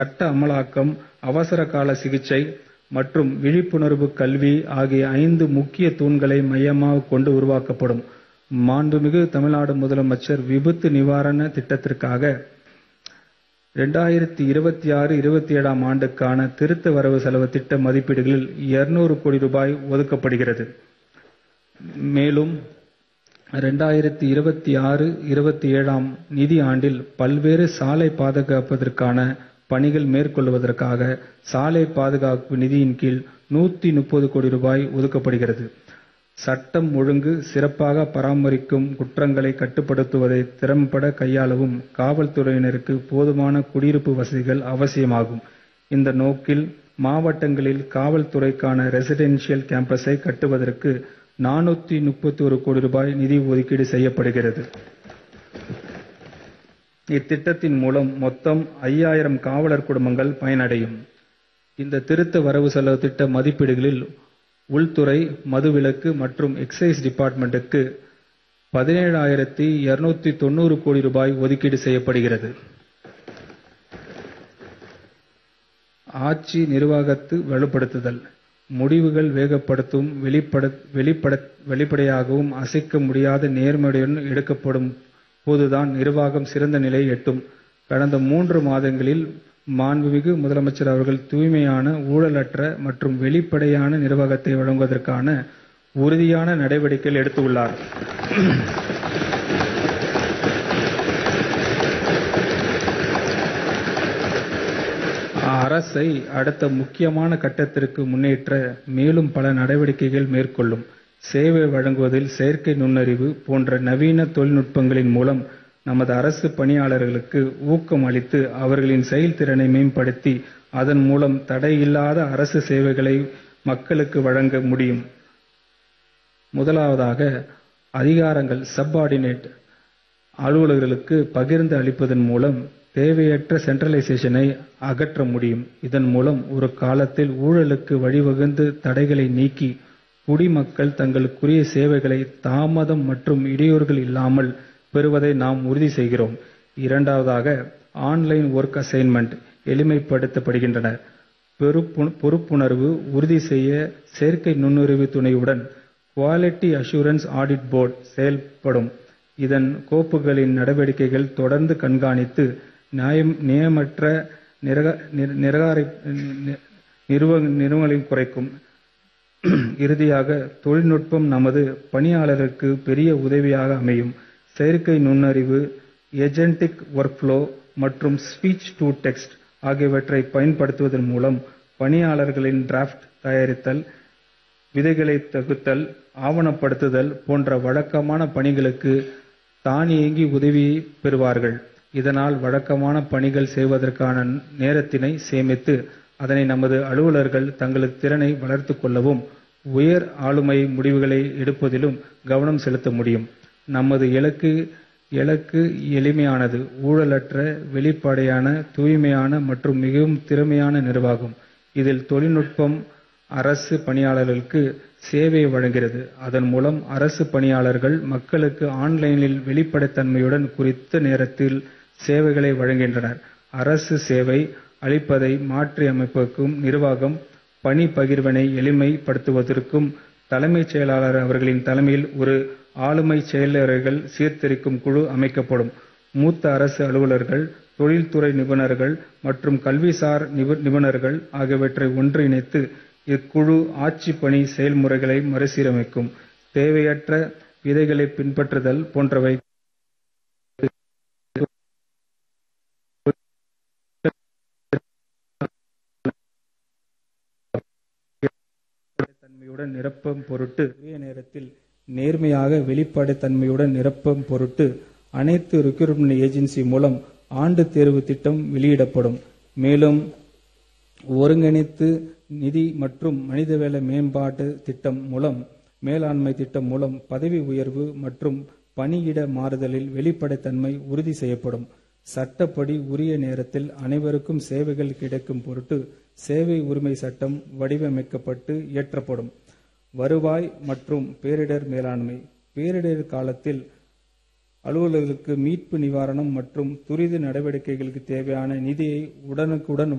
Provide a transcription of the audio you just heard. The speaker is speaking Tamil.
சட்ட அமலாக்கம் அவசர கால சிகிச்சை மற்றும் விழிப்புணர்வு கல்வி ஆகிய ஐந்து முக்கிய தூண்களை மையமாகக் கொண்டு உருவாக்கப்படும் மாண்புமிகு தமிழ்நாடு முதலமைச்சர் விபத்து நிவாரண திட்டத்திற்காக இரண்டாயிரத்தி இருபத்தி ஆறு இருபத்தி ஏழாம் ஆண்டுக்கான திருத்த வரவு செலவு திட்ட மதிப்பீடுகளில் இருநூறு கோடி ரூபாய் ஒதுக்கப்படுகிறது மேலும் இரண்டாயிரத்தி இருபத்தி ஆறு இருபத்தி ஏழாம் நிதி ஆண்டில் பல்வேறு சாலை பாதுகாப்பதற்கான பணிகள் மேற்கொள்வதற்காக சாலை பாதுகாப்பு நிதியின் கீழ் நூத்தி முப்பது கோடி ரூபாய் ஒதுக்கப்படுகிறது சட்டம் ஒழுங்கு சிறப்பாக பராமரிக்கும் குற்றங்களை கட்டுப்படுத்துவதை திறம்பட கையாளவும் காவல்துறையினருக்கு போதுமான குடியிருப்பு வசதிகள் அவசியமாகும் இந்த நோக்கில் மாவட்டங்களில் காவல்துறைக்கான ரெசிடென்ஷியல் கேம்பஸை கட்டுவதற்கு நானூத்தி முப்பத்தி ஒரு கோடி ரூபாய் நிதி ஒதுக்கீடு செய்யப்படுகிறது இத்திட்டத்தின் மூலம் மொத்தம் ஐயாயிரம் காவலர் குடும்பங்கள் பயனடையும் இந்த திருத்த வரவு செலவு திட்ட மதிப்பீடுகளில் உள்துறை மதுவிலக்கு மற்றும் எக்சைஸ் டிபார்ட்மெண்ட்டுக்கு பதினேழாயிரத்தி இருநூத்தி தொண்ணூறு கோடி ரூபாய் ஒதுக்கீடு செய்யப்படுகிறது ஆட்சி நிர்வாகத்து வலுப்படுத்துதல் முடிவுகள் வேகப்படுத்தும் வெளிப்பட வெளிப்பட வெளிப்படையாகவும் அசைக்க முடியாத நேர்மையுடன் எடுக்கப்படும் போதுதான் நிர்வாகம் சிறந்த நிலையை எட்டும் கடந்த மூன்று மாதங்களில் மாண்புமிகு முதலமைச்சர் அவர்கள் தூய்மையான ஊழலற்ற மற்றும் வெளிப்படையான நிர்வாகத்தை வழங்குவதற்கான உறுதியான நடவடிக்கைகள் எடுத்துள்ளார் அரசை அடுத்த முக்கியமான கட்டத்திற்கு முன்னேற்ற மேலும் பல நடவடிக்கைகள் மேற்கொள்ளும் சேவை வழங்குவதில் செயற்கை நுண்ணறிவு போன்ற நவீன தொழில்நுட்பங்களின் மூலம் நமது அரசு பணியாளர்களுக்கு ஊக்கம் அளித்து அவர்களின் செயல்திறனை மேம்படுத்தி அதன் மூலம் தடையில்லாத அரசு சேவைகளை மக்களுக்கு வழங்க முடியும் முதலாவதாக அதிகாரங்கள் சப்பார்டினேட் அலுவலர்களுக்கு பகிர்ந்து அளிப்பதன் மூலம் தேவையற்ற சென்ட்ரலைசேஷனை அகற்ற முடியும் இதன் மூலம் ஒரு காலத்தில் ஊழலுக்கு வழிவகுந்து தடைகளை நீக்கி குடிமக்கள் தங்களுக்குரிய சேவைகளை தாமதம் மற்றும் இடையூறுகள் இல்லாமல் பெறுவதை நாம் உறுதி செய்கிறோம் இரண்டாவதாக ஆன்லைன் ஒர்க் அசைன்மெண்ட் எளிமைப்படுத்தப்படுகின்றன பொறுப்புணர்வு உறுதி செய்ய செயற்கை நுண்ணறிவு துணையுடன் குவாலிட்டி அஷூரன்ஸ் ஆடிட் போர்டு செயல்படும் இதன் கோப்புகளின் நடவடிக்கைகள் தொடர்ந்து கண்காணித்து நியாயம் நியமற்ற நிறுவனங்களையும் குறைக்கும் இறுதியாக தொழில்நுட்பம் நமது பணியாளருக்கு பெரிய உதவியாக அமையும் செயற்கை நுண்ணறிவு ஏஜென்டிக் ஒர்க்ஃப்ளோ மற்றும் ஸ்பீச் டு டெக்ஸ்ட் ஆகியவற்றை பயன்படுத்துவதன் மூலம் பணியாளர்களின் டிராஃப்ட் தயாரித்தல் விதைகளை தகுத்தல் ஆவணப்படுத்துதல் போன்ற வழக்கமான பணிகளுக்கு தானியங்கி உதவி பெறுவார்கள் இதனால் வழக்கமான பணிகள் செய்வதற்கான நேரத்தினை சேமித்து அதனை நமது அலுவலர்கள் தங்களது திறனை வளர்த்து கொள்ளவும் உயர் ஆளுமை முடிவுகளை எடுப்பதிலும் கவனம் செலுத்த முடியும் நமது இலக்கு இலக்கு எளிமையானது ஊழலற்ற வெளிப்படையான தூய்மையான மற்றும் மிகவும் திறமையான நிர்வாகம் இதில் தொழில்நுட்பம் அரசு பணியாளர்களுக்கு சேவை வழங்குகிறது அதன் மூலம் அரசு பணியாளர்கள் மக்களுக்கு ஆன்லைனில் வெளிப்படைத்தன்மையுடன் குறித்த நேரத்தில் சேவைகளை வழங்குகின்றனர் அரசு சேவை அளிப்பதை மாற்றி அமைப்பதற்கும் நிர்வாகம் பணி பகிர்வினை எளிமைப்படுத்துவதற்கும் தலைமைச் செயலாளர் அவர்களின் தலைமையில் ஒரு ஆளுமை செயலர்கள் சீர்திருக்கும் குழு அமைக்கப்படும் மூத்த அரசு அலுவலர்கள் தொழில்துறை நிபுணர்கள் மற்றும் கல்விசார் நிபுணர்கள் ஆகியவற்றை ஒன்றிணைத்து இக்குழு ஆட்சி பணி செயல்முறைகளை மறுசீரமைக்கும் தேவையற்ற விதைகளை பின்பற்றுதல் போன்றவை தன்மையுடன் நிரப்பும் பொருட்டு உரிய நேரத்தில் நேர்மையாக வெளிப்படைத்தன்மையுடன் நிரப்பும் பொருட்டு அனைத்து ரிக்ரூட்மெண்ட் ஏஜென்சி மூலம் ஆண்டு தேர்வு திட்டம் வெளியிடப்படும் மேலும் ஒருங்கிணைத்து நிதி மற்றும் மனிதவள மேம்பாட்டு திட்டம் மூலம் மேலாண்மை திட்டம் மூலம் பதவி உயர்வு மற்றும் பணியிட மாறுதலில் வெளிப்படைத்தன்மை உறுதி செய்யப்படும் சட்டப்படி உரிய நேரத்தில் அனைவருக்கும் சேவைகள் கிடைக்கும் பொருட்டு சேவை உரிமை சட்டம் வடிவமைக்கப்பட்டு இயற்றப்படும் வருவாய் மற்றும் பேரிடர் மேலாண்மை பேரிடர் காலத்தில் அலுவலர்களுக்கு மீட்பு நிவாரணம் மற்றும் துரித நடவடிக்கைகளுக்கு தேவையான நிதியை உடனுக்குடன்